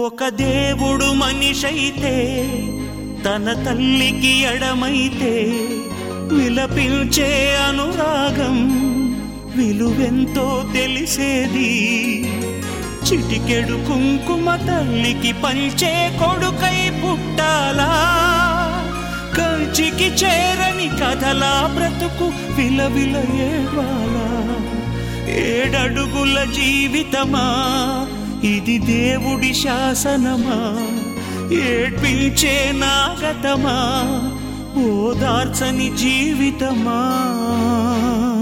ఒక దేవుడు మనిషైతే తన తల్లికి ఎడమైతే విలపించే అనురాగం విలువెంతో తెలిసేది చిటికెడు కుంకుమ తల్లికి పంచే కొడుకై పుట్టాలా కంచికి చేరని కథలా బ్రతుకు విలవిల ఏడ్వాలా ఏడడుగుల జీవితమా ఇది దేవుడి శాసనమా ఏడ్పించే నాగతమా ఓదార్చని జీవితమా